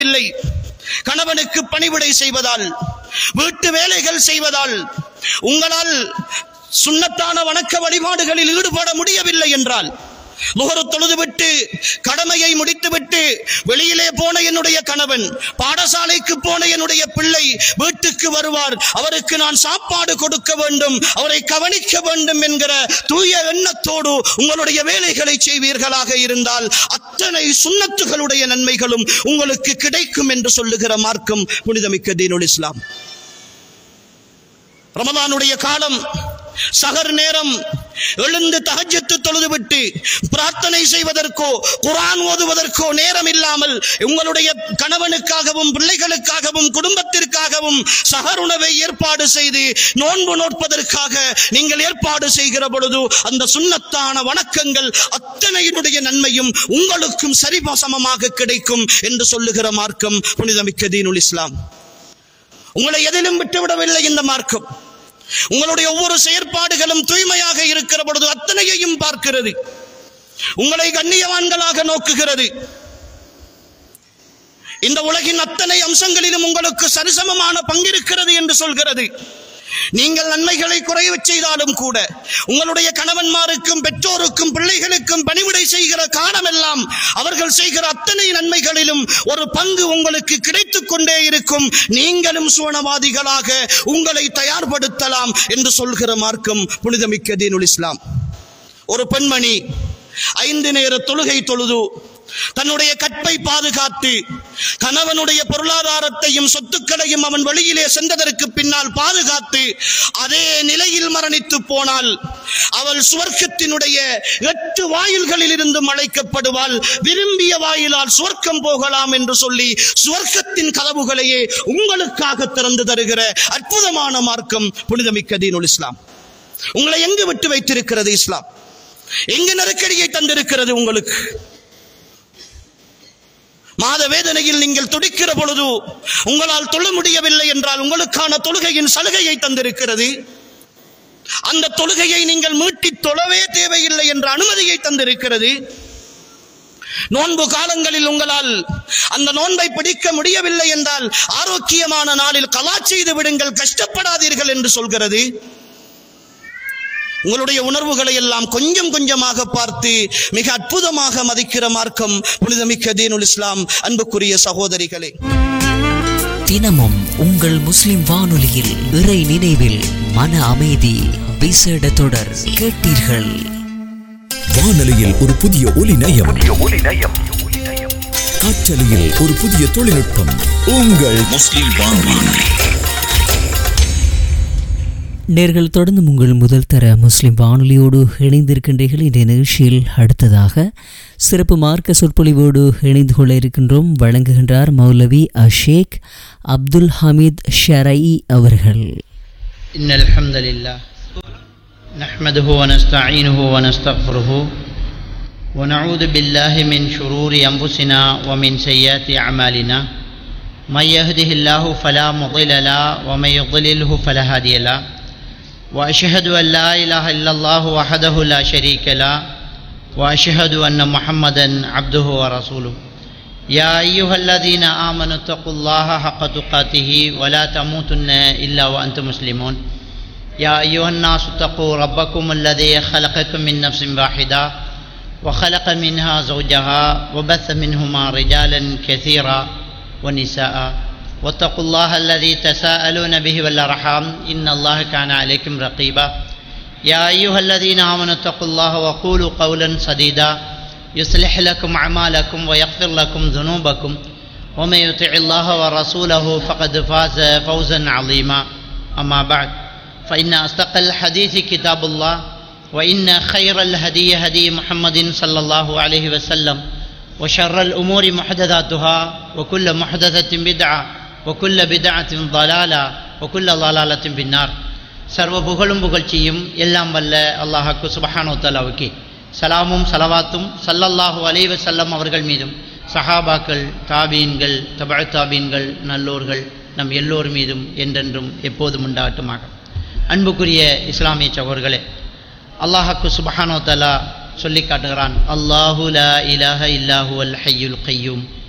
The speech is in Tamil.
இல்லை கணவனுக்கு பணிவிடை செய்வதால் வீட்டு வேலைகள் செய்வதால் உங்களால் சுண்ணத்தான வணக்க வழிபாடுகளில் ஈடுபட முடியவில்லை என்றால் முகரு தொழுதுவிட்டு கடமையை முடித்துவிட்டு வெளியிலே போன என்னுடைய கணவன் பாடசாலைக்கு போன என்னுடைய பிள்ளை வீட்டுக்கு வருவார் அவருக்கு நான் சாப்பாடு கொடுக்க வேண்டும் அவரை கவனிக்க வேண்டும் என்கிற தூய எண்ணத்தோடு உங்களுடைய வேலைகளை செய்வீர்களாக இருந்தால் அத்தனை சுண்ணத்துகளுடைய நன்மைகளும் உங்களுக்கு கிடைக்கும் என்று சொல்லுகிற மார்க்கம் புனிதமிக்க தீனுல் இஸ்லாம் ரமதானுடைய காலம் சகர் நேரம் எழுந்து தஹஜ்ஜத்து தொழுதுவிட்டு பிரார்த்தனை செய்வதற்கோ குர்ஆன் ஓதுவதற்கோ நேரம் இல்லாமல் உங்களுடைய கணவனுக்காகவும் பிள்ளைகளுக்காகவும் குடும்பத்திற்காகவும் சகர் உணவை ஏற்பாடு செய்து நோன்பு நோட்பதற்காக நீங்கள் ஏற்பாடு செய்கிற பொழுது அந்த சுண்ணத்தான வணக்கங்கள் அத்தனையினுடைய நன்மையும் உங்களுக்கும் சரிசமமாக கிடைக்கும் என்று சொல்லுகிற மார்க்கம் புனிதமிக்க தீனுல் இஸ்லாம் உங்களை எதிலும் விட்டுவிடவில்லை இந்த மார்க்கம் உங்களுடைய ஒவ்வொரு செயற்பாடுகளும் தூய்மையாக இருக்கிற பொழுது அத்தனையையும் பார்க்கிறது உங்களை கண்ணியவான்களாக நோக்குகிறது இந்த உலகின் அத்தனை அம்சங்களிலும் உங்களுக்கு சரிசமமான பங்கிருக்கிறது என்று சொல்கிறது நீங்கள் நன்மைகளை குறைவு செய்தாலும் கூட உங்களுடைய கணவன்மாருக்கும் பெற்றோருக்கும் பிள்ளைகளுக்கும் பணிவிடை செய்கிற காலமெல்லாம் அவர்கள் செய்கிற அத்தனை நன்மைகளிலும் ஒரு பங்கு உங்களுக்கு கிடைத்துக் கொண்டே இருக்கும் நீங்களும் சுவனவாதிகளாக உங்களை தயார்படுத்தலாம் என்று சொல்கிற மார்க்கம் புனிதமிக்க தீனுல் இஸ்லாம் ஒரு பெண்மணி ஐந்து நேர தொழுகை தொழுது தன்னுடைய கற்பை பாதுகாத்து கணவனுடைய பொருளாதாரத்தையும் சொத்துக்களையும் அவன் வெளியிலே சென்றதற்கு பின்னால் பாதுகாத்து அதே நிலையில் மரணித்து போனால் அவள் சுவர்க்கத்தினுடைய எட்டு வாயில்களில் இருந்தும் அழைக்கப்படுவாள் விரும்பிய வாயிலால் சுவர்க்கம் போகலாம் என்று சொல்லி சுவர்க்கத்தின் கதவுகளையே உங்களுக்காக திறந்து தருகிற அற்புதமான மார்க்கம் புனிதமிக்க தீனுல் இஸ்லாம் உங்களை எங்கு விட்டு வைத்திருக்கிறது இஸ்லாம் எங்கு நெருக்கடியை தந்திருக்கிறது உங்களுக்கு மாத வேதனையில் நீங்கள் துடிக்கிற பொழுது உங்களால் தொழ முடியவில்லை என்றால் உங்களுக்கான தொழுகையின் சலுகையை தந்திருக்கிறது அந்த தொழுகையை நீங்கள் மீட்டி தொழவே தேவையில்லை என்ற அனுமதியை தந்திருக்கிறது நோன்பு காலங்களில் உங்களால் அந்த நோன்பை பிடிக்க முடியவில்லை என்றால் ஆரோக்கியமான நாளில் கலா செய்து விடுங்கள் கஷ்டப்படாதீர்கள் என்று சொல்கிறது உங்களுடைய உணர்வுகளை எல்லாம் கொஞ்சம் கொஞ்சமாக பார்த்து மிக அற்புதமாக மதிக்கிற மார்க்கம் புனிதமிக்க தீனுல் இஸ்லாம் அன்புக்குரிய சகோதரிகளே தினமும் உங்கள் முஸ்லிம் வானொலியில் இறை நினைவில் மன அமைதி விசேட தொடர் கேட்டீர்கள் வானொலியில் ஒரு புதிய ஒலி நயம் காற்றலையில் ஒரு புதிய தொழில்நுட்பம் உங்கள் முஸ்லிம் வானொலி நேர்கள் தொடர்ந்து உங்கள் முதல் தர முஸ்லிம் வானொலியோடு இணைந்திருக்கின்றீர்கள் இந்த நிகழ்ச்சியில் அடுத்ததாக சிறப்பு மார்க்க சொற்பொழிவோடு இணைந்து கொள்ள இருக்கின்றோம் வழங்குகின்றார் மௌலவி அஷேக் அப்துல் ஹமீத் ஷரை அவர்கள் إن الحمد لله نحمده ونستعينه ونستغفره ونعوذ بالله من شرور أنفسنا ومن سيئات أعمالنا من يهده الله فلا مضل له ومن يضلله فلا هادي له وأشهد أن لا إله إلا الله وحده لا شريك له وأشهد أن محمدا عبده ورسوله يا أيها الذين آمنوا اتقوا الله حق تقاته ولا تموتن إلا وأنتم مسلمون يا أيها الناس اتقوا ربكم الذي خلقكم من نفس واحدة وخلق منها زوجها وبث منهما رجالا كثيرا ونساء واتقوا الله الذي تساءلون به والأرحام إن الله كان عليكم رقيبا يا أيها الذين آمنوا اتقوا الله وقولوا قولا سديدا يصلح لكم أعمالكم ويغفر لكم ذنوبكم ومن يطع الله ورسوله فقد فاز فوزا عظيما أما بعد فإن أصدق الحديث كتاب الله وإن خير الهدي هدي محمد صلى الله عليه وسلم وشر الأمور محدثاتها وكل محدثة بدعة وكل بدعة ضلالة وكل ضلالة في النار சர்வ புகழும் புகழ்ச்சியும் எல்லாம் வல்ல அல்லாஹாக்கு சுபஹானோ தலாவுக்கு சலாமும் சலவாத்தும் சல்லல்லாஹு அலைஹி வஸல்லம் அவர்கள் மீதும் சஹாபாக்கள் தாபீன்கள் தபழ தாபீன்கள் நல்லோர்கள் நம் எல்லோர் மீதும் என்றென்றும் எப்போதும் உண்டாகட்டுமாக அன்புக்குரிய இஸ்லாமிய சகோர்களே அல்லாஹாக்கு சுபஹானோ தலா சொல்லி காட்டுகிறான் அல்லாஹு லா இலாஹ இல்லாஹு அல் ஹய்யுல் கையூம்